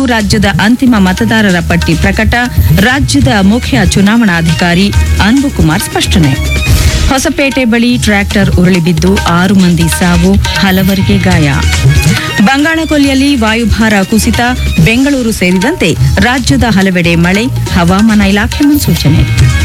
ರಾಜ್ಯದ ಅಂತಿಮ ಮತದಾರರ ಪಟ್ಟಿ ಪ್ರಕಟ ರಾಜ್ಯದ ಮುಖ್ಯ ಚುನಾವಣಾಧಿಕಾರಿ ಅನ್ಬು ಕುಮಾರ್ ಸ್ಪಷ್ಟನೆ ಹೊಸಪೇಟೆ ಬಳಿ ಟ್ರ್ಯಾಕ್ಟರ್ ಉರುಳಿ ಬಿದ್ದು ಆರು ಮಂದಿ ಸಾವು ಹಲವರಿಗೆ ಗಾಯ ಬಂಗಾಳಕೊಲ್ಲಿಯಲ್ಲಿ ವಾಯುಭಾರ ಕುಸಿತ ಬೆಂಗಳೂರು ಸೇರಿದಂತೆ ರಾಜ್ಯದ ಹಲವೆಡೆ ಮಳೆ ಹವಾಮಾನ ಇಲಾಖೆ ಮುನ್ಸೂಚನೆ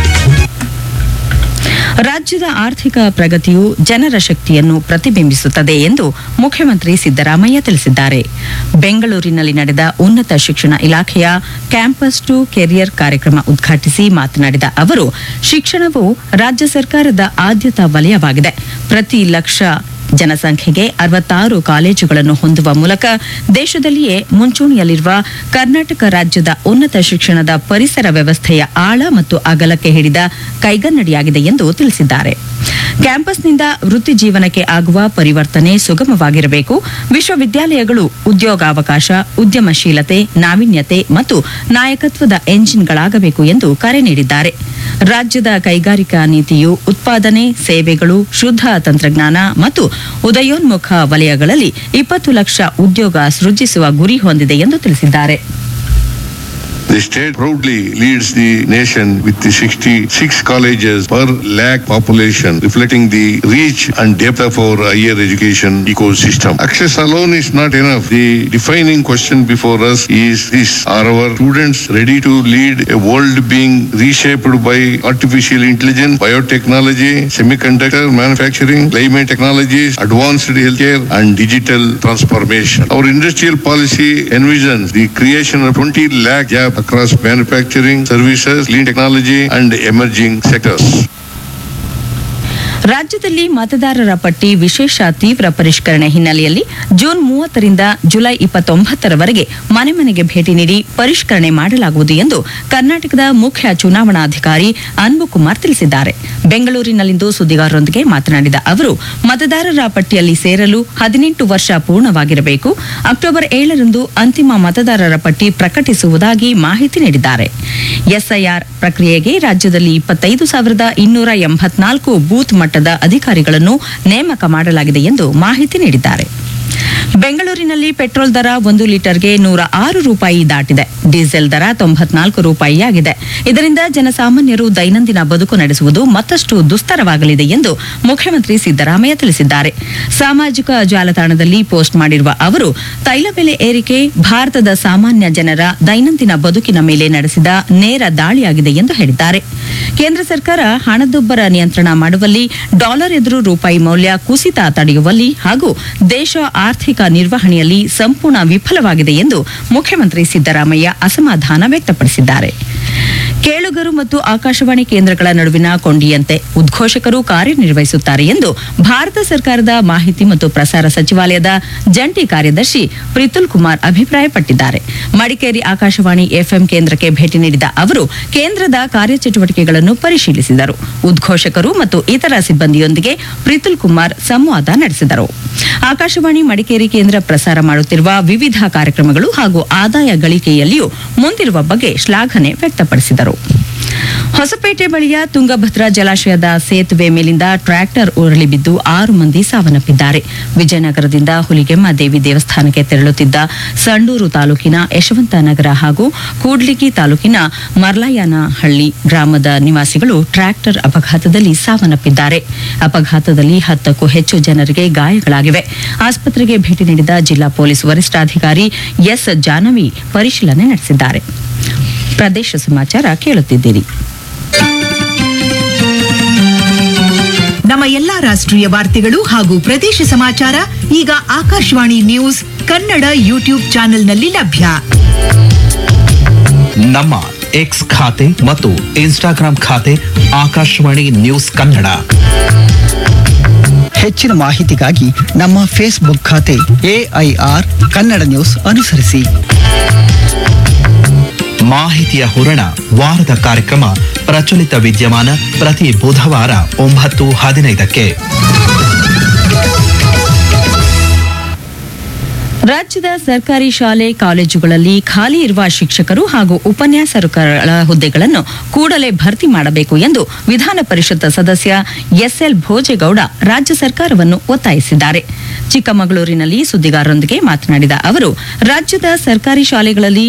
ರಾಜ್ಯದ ಆರ್ಥಿಕ ಪ್ರಗತಿಯು ಜನರ ಶಕ್ತಿಯನ್ನು ಪ್ರತಿಬಿಂಬಿಸುತ್ತದೆ ಎಂದು ಮುಖ್ಯಮಂತ್ರಿ ಸಿದ್ದರಾಮಯ್ಯ ತಿಳಿಸಿದ್ದಾರೆ ಬೆಂಗಳೂರಿನಲ್ಲಿ ನಡೆದ ಉನ್ನತ ಶಿಕ್ಷಣ ಇಲಾಖೆಯ ಕ್ಯಾಂಪಸ್ ಟು ಕೆರಿಯರ್ ಕಾರ್ಯಕ್ರಮ ಉದ್ಘಾಟಿಸಿ ಮಾತನಾಡಿದ ಅವರು ಶಿಕ್ಷಣವು ರಾಜ್ಯ ಸರ್ಕಾರದ ಆದ್ಯತಾ ವಲಯವಾಗಿದೆ ಪ್ರತಿ ಲಕ್ಷ ಜನಸಂಖ್ಯೆಗೆ ಅರವತ್ತಾರು ಕಾಲೇಜುಗಳನ್ನು ಹೊಂದುವ ಮೂಲಕ ದೇಶದಲ್ಲಿಯೇ ಮುಂಚೂಣಿಯಲ್ಲಿರುವ ಕರ್ನಾಟಕ ರಾಜ್ಯದ ಉನ್ನತ ಶಿಕ್ಷಣದ ಪರಿಸರ ವ್ಯವಸ್ಥೆಯ ಆಳ ಮತ್ತು ಅಗಲಕ್ಕೆ ಹಿಡಿದ ಕೈಗನ್ನಡಿಯಾಗಿದೆ ಎಂದು ತಿಳಿಸಿದ್ದಾರೆ ಕ್ಯಾಂಪಸ್ನಿಂದ ವೃತ್ತಿ ಜೀವನಕ್ಕೆ ಆಗುವ ಪರಿವರ್ತನೆ ಸುಗಮವಾಗಿರಬೇಕು ವಿಶ್ವವಿದ್ಯಾಲಯಗಳು ಉದ್ಯೋಗಾವಕಾಶ ಉದ್ಯಮಶೀಲತೆ ನಾವೀನ್ಯತೆ ಮತ್ತು ನಾಯಕತ್ವದ ಎಂಜಿನ್ಗಳಾಗಬೇಕು ಎಂದು ಕರೆ ನೀಡಿದ್ದಾರೆ ರಾಜ್ಯದ ಕೈಗಾರಿಕಾ ನೀತಿಯು ಉತ್ಪಾದನೆ ಸೇವೆಗಳು ಶುದ್ಧ ತಂತ್ರಜ್ಞಾನ ಮತ್ತು ಉದಯೋನ್ಮುಖ ವಲಯಗಳಲ್ಲಿ ಇಪ್ಪತ್ತು ಲಕ್ಷ ಉದ್ಯೋಗ ಸೃಜಿಸುವ ಗುರಿ ಹೊಂದಿದೆ ಎಂದು ತಿಳಿಸಿದ್ದಾರೆ The state proudly leads the nation with the 66 colleges per lakh population, reflecting the reach and depth of our higher education ecosystem. Access alone is not enough. The defining question before us is this. Are our students ready to lead a world being reshaped by artificial intelligence, biotechnology, semiconductor manufacturing, climate technologies, advanced healthcare, and digital transformation? Our industrial policy envisions the creation of 20 lakh jobs across manufacturing, services, clean technology, and emerging sectors. ರಾಜ್ಯದಲ್ಲಿ ಮತದಾರರ ಪಟ್ಟಿ ವಿಶೇಷ ತೀವ್ರ ಪರಿಷ್ಕರಣೆ ಹಿನ್ನೆಲೆಯಲ್ಲಿ June ಮೂವತ್ತರಿಂದ July ಇಪ್ಪತ್ತೊಂಬತ್ತರವರೆಗೆ ಮನೆ ಮನೆಗೆ ಭೇಟಿ ನೀಡಿ ಪರಿಷ್ಕರಣೆ ಮಾಡಲಾಗುವುದು ಎಂದು ಕರ್ನಾಟಕದ ಮುಖ್ಯ ಚುನಾವಣಾಧಿಕಾರಿ ಅನ್ಬು ಕುಮಾರ್ ತಿಳಿಸಿದ್ದಾರೆ ಬೆಂಗಳೂರಿನಲ್ಲಿಂದು ಸುದ್ದಿಗಾರರೊಂದಿಗೆ ಮಾತನಾಡಿದ ಅವರು ಮತದಾರರ ಪಟ್ಟಿಯಲ್ಲಿ ಸೇರಲು ಹದಿನೆಂಟು ವರ್ಷ ಪೂರ್ಣವಾಗಿರಬೇಕು ಅಕ್ಟೋಬರ್ ಏಳರಂದು ಅಂತಿಮ ಮತದಾರರ ಪಟ್ಟಿ ಪ್ರಕಟಿಸುವುದಾಗಿ ಮಾಹಿತಿ ನೀಡಿದ್ದಾರೆ ಎಸ್ಐಆರ್ ಪ್ರಕ್ರಿಯೆಗೆ ರಾಜ್ಯದಲ್ಲಿ ಇಪ್ಪತ್ತೈದು ಸಾವಿರದ ಇನ್ನೂರ ಎಂಬತ್ನಾಲ್ಕು ಬೂತ್ ಮಟ್ಟದ ಅಧಿಕಾರಿಗಳನ್ನು ನೇಮಕ ಮಾಡಲಾಗಿದೆ ಎಂದು ಮಾಹಿತಿ ನೀಡಿದ್ದಾರೆ ಬೆಂಗಳೂರಿನಲ್ಲಿ ಪೆಟ್ರೋಲ್ ದರ ಒಂದು ಲೀಟರ್ಗೆ ನೂರ ಆರು ರೂಪಾಯಿ ದಾಟಿದೆ ಡೀಸೆಲ್ ದರ ತೊಂಬತ್ನಾಲ್ಕು ರೂಪಾಯಿಯಾಗಿದೆ ಇದರಿಂದ ಜನಸಾಮಾನ್ಯರು ದೈನಂದಿನ ಬದುಕು ನಡೆಸುವುದು ಮತ್ತಷ್ಟು ದುಸ್ತರವಾಗಲಿದೆ ಎಂದು ಮುಖ್ಯಮಂತ್ರಿ ಸಿದ್ದರಾಮಯ್ಯ ತಿಳಿಸಿದ್ದಾರೆ ಸಾಮಾಜಿಕ ಜಾಲತಾಣದಲ್ಲಿ ಪೋಸ್ಟ್ ಮಾಡಿರುವ ಅವರು ತೈಲ ಬೆಲೆ ಏರಿಕೆ ಭಾರತದ ಸಾಮಾನ್ಯ ಜನರ ದೈನಂದಿನ ಬದುಕಿನ ಮೇಲೆ ನಡೆಸಿದ ನೇರ ದಾಳಿಯಾಗಿದೆ ಎಂದು ಹೇಳಿದ್ದಾರೆ ಕೇಂದ್ರ ಸರ್ಕಾರ ಹಣದುಬ್ಬರ ನಿಯಂತ್ರಣ ಮಾಡುವಲ್ಲಿ ಡಾಲರ್ ಎದುರು ರೂಪಾಯಿ ಮೌಲ್ಯ ಕುಸಿತ ತಡೆಯುವಲ್ಲಿ ಹಾಗೂ ದೇಶ ಆರ್ಥಿಕ ನಿರ್ವಹಣೆಯಲ್ಲಿ ಸಂಪೂರ್ಣ ವಿಫಲವಾಗಿದೆ ಎಂದು ಮುಖ್ಯಮಂತ್ರಿ ಸಿದ್ದರಾಮಯ್ಯ ಅಸಮಾಧಾನ ವ್ಯಕ್ತಪಡಿಸಿದ್ದಾರೆ ಕೇಳುಗರು ಮತ್ತು ಆಕಾಶವಾಣಿ ಕೇಂದ್ರಗಳ ನಡುವಿನ ಕೊಂಡಿಯಂತೆ ಉದ್ಘೋಷಕರು ಕಾರ್ಯನಿರ್ವಹಿಸುತ್ತಾರೆ ಎಂದು ಭಾರತ ಸರ್ಕಾರದ ಮಾಹಿತಿ ಮತ್ತು ಪ್ರಸಾರ ಸಚಿವಾಲಯದ ಜಂಟಿ ಕಾರ್ಯದರ್ಶಿ ಪ್ರಿತುಲ್ ಕುಮಾರ್ ಅಭಿಪ್ರಾಯಪಟ್ಟಿದ್ದಾರೆ ಮಡಿಕೇರಿ ಆಕಾಶವಾಣಿ ಎಫ್ಎಂ ಕೇಂದ್ರಕ್ಕೆ ಭೇಟಿ ನೀಡಿದ ಅವರು ಕೇಂದ್ರದ ಕಾರ್ಯಚಟುವಟಿಕೆಗಳನ್ನು ಪರಿಶೀಲಿಸಿದರು ಉದ್ಘೋಷಕರು ಮತ್ತು ಇತರ ಸಿಬ್ಬಂದಿಯೊಂದಿಗೆ ಪ್ರಿತುಲ್ ಕುಮಾರ್ ಸಂವಾದ ನಡೆಸಿದರು ಆಕಾಶವಾಣಿ ಮಡಿಕೇರಿ ಕೇಂದ್ರ ಪ್ರಸಾರ ಮಾಡುತ್ತಿರುವ ವಿವಿಧ ಕಾರ್ಯಕ್ರಮಗಳು ಹಾಗೂ ಆದಾಯ ಗಳಿಕೆಯಲ್ಲಿಯೂ ಮುಂದಿರುವ ಬಗ್ಗೆ ಶ್ಲಾಘನೆ ವ್ಯಕ್ತಪಡಿಸಿದರು ಹೊಸಪೇಟೆ ಬಳಿಯ ತುಂಗಭದ್ರಾ ಜಲಾಶಯದ ಸೇತುವೆ ಮೇಲಿಂದ ಟ್ರ್ಯಾಕ್ಟರ್ ಉರುಳಿ ಬಿದ್ದು ಆರು ಮಂದಿ ಸಾವನ್ನಪ್ಪಿದ್ದಾರೆ ವಿಜಯನಗರದಿಂದ ಹುಲಿಗೆಮ್ಮ ದೇವಿ ದೇವಸ್ಥಾನಕ್ಕೆ ತೆರಳುತ್ತಿದ್ದ ಸಂಡೂರು ತಾಲೂಕಿನ ಯಶವಂತ ನಗರ ಹಾಗೂ ಕೂಡ್ಲಿಗಿ ತಾಲೂಕಿನ ಮರ್ಲಾಯನಹಳ್ಳಿ ಗ್ರಾಮದ ನಿವಾಸಿಗಳು ಟ್ರ್ಯಾಕ್ಟರ್ ಅಪಘಾತದಲ್ಲಿ ಸಾವನ್ನಪ್ಪಿದ್ದಾರೆ ಅಪಘಾತದಲ್ಲಿ ಹತ್ತಕ್ಕೂ ಹೆಚ್ಚು ಜನರಿಗೆ ಗಾಯಗಳಾಗಿವೆ ಆಸ್ಪತ್ರೆಗೆ ಭೇಟಿ ನೀಡಿದ ಜಿಲ್ಲಾ ಪೊಲೀಸ್ ವರಿಷ್ಠಾಧಿಕಾರಿ ಎಸ್ ಜಾನವಿ ಪರಿಶೀಲನೆ ನಡೆಸಿದ್ದಾರೆ ಪ್ರದೇಶ ಸಮಾಚಾರ ಕೇಳುತ್ತಿದ್ದೀರಿ ನಮ್ಮ ಎಲ್ಲಾ ರಾಷ್ಟ್ರೀಯ ವಾರ್ತೆಗಳು ಹಾಗೂ ಪ್ರದೇಶ ಸಮಾಚಾರ ಈಗ ಆಕಾಶವಾಣಿ ನ್ಯೂಸ್ ಕನ್ನಡ ಯೂಟ್ಯೂಬ್ ಚಾನೆಲ್ನಲ್ಲಿ ಲಭ್ಯ ನಮ್ಮ ಎಕ್ಸ್ ಖಾತೆ ಮತ್ತು ಇನ್ಸ್ಟಾಗ್ರಾಂ ಖಾತೆ ಆಕಾಶವಾಣಿ ನ್ಯೂಸ್ ಕನ್ನಡ ಹೆಚ್ಚಿನ ಮಾಹಿತಿಗಾಗಿ ನಮ್ಮ ಫೇಸ್ಬುಕ್ ಖಾತೆ ಎಐಆರ್ ಕನ್ನಡ ನ್ಯೂಸ್ ಅನುಸರಿಸಿ ಮಾಹಿತಿಯ ಹೂರಣ ವಾರದ ಕಾರ್ಯಕ್ರಮ ಪ್ರಚಲಿತ ವಿದ್ಯಮಾನ ಪ್ರತಿ ಬುಧವಾರ ಒಂಬತ್ತು ಹದಿನೈದಕ್ಕೆ ರಾಜ್ಯದ ಸರ್ಕಾರಿ ಶಾಲೆ ಕಾಲೇಜುಗಳಲ್ಲಿ ಖಾಲಿ ಇರುವ ಶಿಕ್ಷಕರು ಹಾಗೂ ಉಪನ್ಯಾಸಕರ ಹುದ್ದೆಗಳನ್ನು ಕೂಡಲೇ ಭರ್ತಿ ಮಾಡಬೇಕು ಎಂದು ವಿಧಾನ ಪರಿಷತ್ ಸದಸ್ಯ ಎಸ್ಎಲ್ ಭೋಜೇಗೌಡ ರಾಜ್ಯ ಸರ್ಕಾರವನ್ನು ಒತ್ತಾಯಿಸಿದ್ದಾರೆ ಚಿಕ್ಕಮಗಳೂರಿನಲ್ಲಿ ಸುದ್ದಿಗಾರರೊಂದಿಗೆ ಮಾತನಾಡಿದ ಅವರು ರಾಜ್ಯದ ಸರ್ಕಾರಿ ಶಾಲೆಗಳಲ್ಲಿ